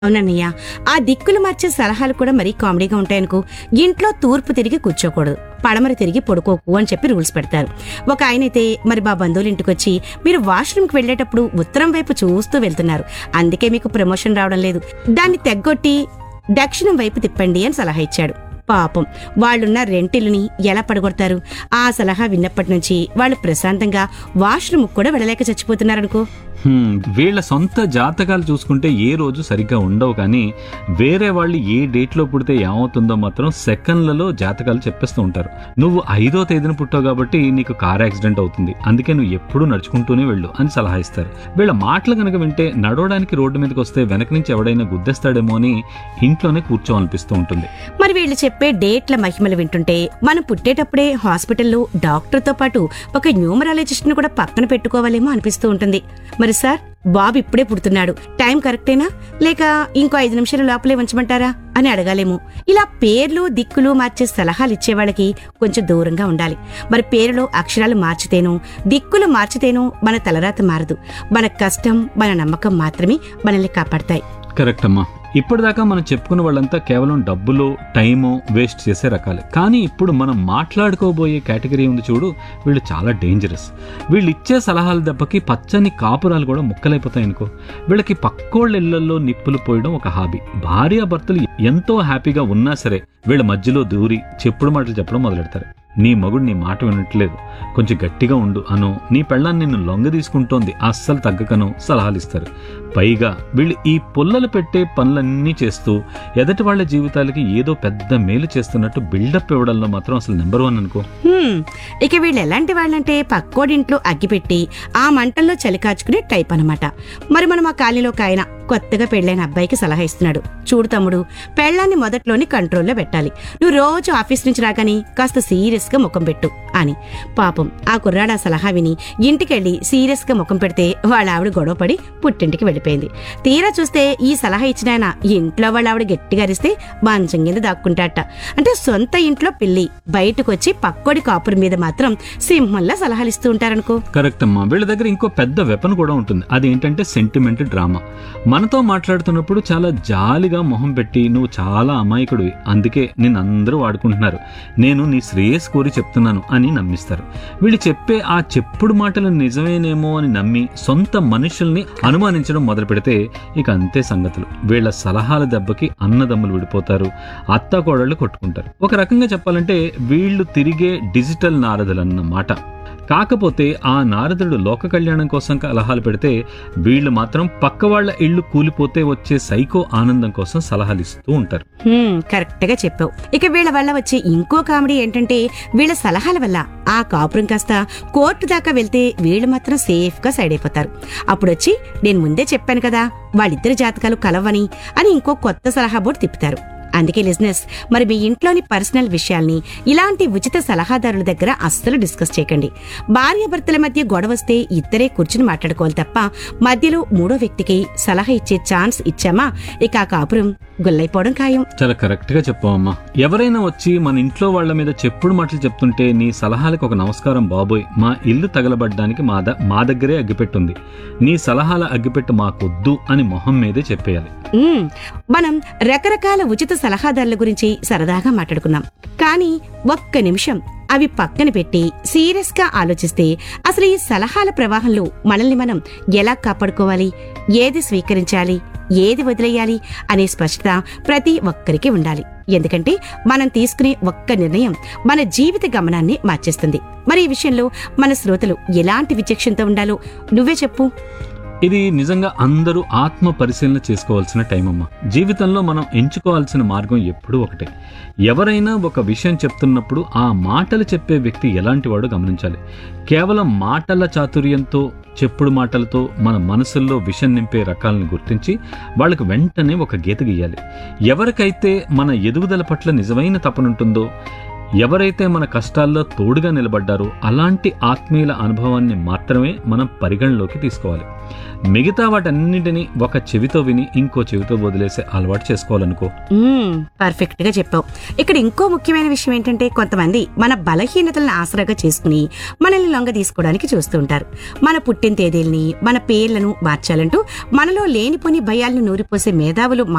అవునన్నయ్య ఆ దిక్కులు మార్చే సలహాలు కూడా మరీ కామెడీగా ఉంటాయనుకో ఇంట్లో తూర్పు తిరిగి కూర్చోకూడదు పడమర తిరిగి పడుకోకు అని చెప్పి రూల్స్ పెడతారు ఒక ఆయన అయితే మరి మా బంధువుల ఇంటికి వచ్చి మీరు వాష్రూమ్కి వెళ్ళేటప్పుడు ఉత్తరం వైపు చూస్తూ వెళ్తున్నారు అందుకే మీకు ప్రమోషన్ రావడం లేదు దాన్ని తెగ్గొట్టి దక్షిణం వైపు తిప్పండి అని సలహా ఇచ్చాడు పాపం వాళ్ళున్న రెంటిల్ని ఎలా పడగొడతారు ఆ సలహా విన్నప్పటి నుంచి వాళ్ళు ప్రశాంతంగా వాష్రూమ్ కూడా వెళ్ళలేక చచ్చిపోతున్నారనుకో హ్మ్, వీళ్ళ సొంత జాతకాలు చూసుకుంటే ఏ రోజు సరిగ్గా ఉండవు కానీ వేరే వాళ్ళు ఏ డేట్లో పుడితే ఏమవుతుందో మాత్రం సెకండ్లలో జాతకాలు చెప్పేస్తూ ఉంటారు నువ్వు ఐదో తేదీన పుట్టావు కాబట్టి నీకు కార్ యాక్సిడెంట్ అవుతుంది అందుకే నువ్వు ఎప్పుడూ నడుచుకుంటూనే వెళ్ళు అని సలహా ఇస్తారు వీళ్ళ మాటలు కనుక వింటే నడవడానికి రోడ్డు మీదకి వస్తే వెనక నుంచి ఎవడైనా గుద్దేస్తాడేమో అని ఇంట్లోనే కూర్చోవనిపిస్తూ ఉంటుంది మరి వీళ్ళు చెప్పే డేట్ల మహిమలు వింటుంటే మనం పుట్టేటప్పుడే హాస్పిటల్లో డాక్టర్తో పాటు ఒక న్యూమరాలజిస్ట్ ను కూడా పక్కన పెట్టుకోవాలేమో అనిపిస్తూ ఉంటుంది మరి సార్ బాబు ఇప్పుడే పుడుతున్నాడు టైం కరెక్టేనా లేక ఇంకో ఐదు నిమిషాల లోపలే ఉంచమంటారా అని అడగాలేమో ఇలా పేర్లు దిక్కులు మార్చే సలహాలు ఇచ్చే వాళ్ళకి కొంచెం దూరంగా ఉండాలి మరి పేరులో అక్షరాలు మార్చితేనో దిక్కులు మార్చితేనో మన తలరాత మారదు మన కష్టం మన నమ్మకం మాత్రమే మనల్ని కాపాడతాయి కరెక్ట్ అమ్మా ఇప్పటిదాకా మనం చెప్పుకున్న వాళ్ళంతా కేవలం డబ్బులో టైము వేస్ట్ చేసే రకాలే కానీ ఇప్పుడు మనం మాట్లాడుకోబోయే కేటగిరీ ఉంది చూడు వీళ్ళు చాలా డేంజరస్ వీళ్ళు ఇచ్చే సలహాల దెబ్బకి పచ్చని కాపురాలు కూడా ముక్కలైపోతాయి అనుకో వీళ్ళకి పక్కోళ్ళ ఇళ్లలో నిప్పులు పోయడం ఒక హాబీ భార్యాభర్తలు ఎంతో హ్యాపీగా ఉన్నా సరే వీళ్ళ మధ్యలో దూరి చెప్పుడు మాటలు చెప్పడం మొదలెడతారు నీ మగుడు నీ మాట వినట్లేదు కొంచెం గట్టిగా ఉండు అను నీ పెళ్ళాన్ని నిన్ను లొంగ తీసుకుంటోంది అస్సలు తగ్గకను సలహాలు ఇస్తారు పైగా వీళ్ళు ఈ పుల్లలు పెట్టే పనులన్నీ చేస్తూ ఎదటి వాళ్ళ జీవితాలకి ఏదో పెద్ద మేలు చేస్తున్నట్టు బిల్డప్ ఇవ్వడంలో మాత్రం అసలు నెంబర్ వన్ అనుకో హ్మ్, ఇక వీళ్ళు ఎలాంటి వాళ్ళంటే పక్కోడింట్లో అగ్గిపెట్టి ఆ మంటల్లో చలి కాచుకునే టైప్ అనమాట మరి మనం ఆ కాలనీలో ఒక ఆయన కొత్తగా పెళ్ళైన అబ్బాయికి సలహా ఇస్తున్నాడు చూడు తమ్ముడు పెళ్ళాన్ని మొదట్లోని కంట్రోల్లో పెట్టాలి నువ్వు రోజు ఆఫీస్ నుంచి రాగానే కాస్త సీరియస్ గా ముఖం పెట్టు అని పాపం ఆ కుర్రాడు ఆ సలహా విని ఇంటికెళ్ళి సీరియస్ గా ముఖం పెడితే వాళ్ళ ఆవిడ గొడవపడి పుట్టింటికి వెళ్ళిపోయింది తీరా చూస్తే ఈ సలహా ఇచ్చిన ఆయన ఇంట్లో వాళ్ళ ఆవిడ గట్టిగా అరిస్తే మంచం కింద దాక్కుంటాట అంటే సొంత ఇంట్లో పిల్లి బయటకు వచ్చి పక్కోడి కాపురం మీద మాత్రం సింహంలా సలహాలు ఇస్తూ ఉంటారనుకో కరెక్ట్ అమ్మా వీళ్ళ దగ్గర ఇంకో పెద్ద వెపన్ కూడా ఉంటుంది అదేంటంటే సెంటిమెంట్ డ్రామా మనతో మాట్లాడుతున్నప్పుడు చాలా జాలిగా మొహం పెట్టి నువ్వు చాలా అమాయకుడివి అందుకే నిన్ను అందరూ వాడుకుంటున్నారు నేను నీ శ్రేయస్ కోరి చెప్తున్నాను అని నమ్మిస్తారు వీళ్ళు చెప్పే ఆ చెప్పుడు మాటలు నిజమేనేమో అని నమ్మి సొంత మనుషుల్ని అనుమానించడం మొదలు పెడితే ఇక అంతే సంగతులు వీళ్ళ సలహాల దెబ్బకి అన్నదమ్ములు విడిపోతారు అత్తాకోడళ్ళు కొట్టుకుంటారు ఒక రకంగా చెప్పాలంటే వీళ్ళు తిరిగే డిజిటల్ నారదులన్నమాట కాకపోతే ఆ నారదుడు లోక కళ్యాణం కోసం సలహాలు పెడితే వీళ్ళు మాత్రం పక్క వాళ్ళ ఇళ్ళు కూలిపోతే వచ్చే సైకో ఆనందం కోసం సలహాలు ఇస్తూ ఉంటారు హ్మ్, కరెక్ట్ గా చెప్పావు ఇక వీళ్ళ వల్ల వచ్చే ఇంకో కామెడీ ఏంటంటే వీళ్ళ సలహాల వల్ల ఆ కాపురం కాస్త కోర్టు దాకా వెళ్తే వీళ్ళు మాత్రం సేఫ్ గా సైడ్ అయిపోతారు అప్పుడు వచ్చి నేను ముందే చెప్పాను కదా వాళ్ళిద్దరి జాతకాలు కలవని అని ఇంకో కొత్త సలహా బోర్డు తిప్పుతారు అందుకే లిజినెస్ మరి మీ ఇంట్లోని పర్సనల్ విషయాల్ని ఇలాంటి ఉచిత సలహాదారుల దగ్గర అస్సలు డిస్కస్ చేయకండి భార్యాభర్తల మధ్య గొడవ వస్తే ఇద్దరే కూర్చుని మాట్లాడుకోవాలి తప్ప మధ్యలో మూడో వ్యక్తికి సలహా ఇచ్చే ఛాన్స్ ఇచ్చామా ఇక ఆ కాపురం గుల్లైపోవడం ఖాయం చాలా కరెక్ట్ గా చెప్పావమ్మా ఎవరైనా వచ్చి మన ఇంట్లో వాళ్ళ మీద చెప్పుడు మాటలు చెప్తుంటే నీ సలహాలకు ఒక నమస్కారం బాబోయ్ మా ఇల్లు తగలబడ్డానికి మా ద మా దగ్గరే అగ్గిపెట్టుంది నీ సలహాల అగ్గిపెట్టు మాకొద్దు అని మొహం మీదే చెప్పేయాలి మ్మ్. మనం రకరకాల ఉచిత సలహాదారుల గురించి సరదాగా మాట్లాడుకున్నాం కానీ ఒక్క నిమిషం అవి పక్కన పెట్టి సీరియస్ గా ఆలోచిస్తే అసలు ఈ సలహాల ప్రవాహంలో మనల్ని మనం ఎలా కాపాడుకోవాలి ఏది స్వీకరించాలి ఏది వదిలేయాలి అనే స్పష్టత ప్రతి ఒక్కరికి ఉండాలి ఎందుకంటే మనం తీసుకునే ఒక్క నిర్ణయం మన జీవిత గమనాన్ని మార్చేస్తుంది మరి ఈ విషయంలో మన శ్రోతలు ఎలాంటి విచక్షణతో ఉండాలో నువ్వే చెప్పు ఇది నిజంగా అందరూ ఆత్మ పరిశీలన చేసుకోవాల్సిన టైం అమ్మా జీవితంలో మనం ఎంచుకోవాల్సిన మార్గం ఎప్పుడూ ఒకటే ఎవరైనా ఒక విషయం చెప్తున్నప్పుడు ఆ మాటలు చెప్పే వ్యక్తి ఎలాంటి వాడో గమనించాలి కేవలం మాటల చాతుర్యంతో చెప్పుడు మాటలతో మన మనసుల్లో విషం నింపే రకాలను గుర్తించి వాళ్ళకు వెంటనే ఒక గీత గీయాలి ఎవరికైతే మన ఎదుగుదల పట్ల నిజమైన తపనుంటుందో ఎవరైతే మన కష్టాల్లో తోడుగా నిలబడ్డారో అలాంటి ఆత్మీయుల అనుభవాన్ని మాత్రమే మనం పరిగణలోకి తీసుకోవాలి మిగతా వాటన్నింటినీ ఒక చెవితో విని ఇంకో చెవితో వదిలేసే అలవాటు చేసుకోవాలనుకో మ్మ్, పర్ఫెక్ట్ గా చెప్పావు ఇక్కడ ఇంకో ముఖ్యమైన విషయం ఏంటంటే కొంతమంది మన బలహీనతలను ఆసరాగా చేసుకుని మనల్ని లొంగ తీసుకోవడానికి చూస్తూ ఉంటారు మన పుట్టిన తేదీల్ని మన పేర్లను మార్చాలంటూ మనలో లేనిపోని భయాలను నూరిపోసే మేధావులు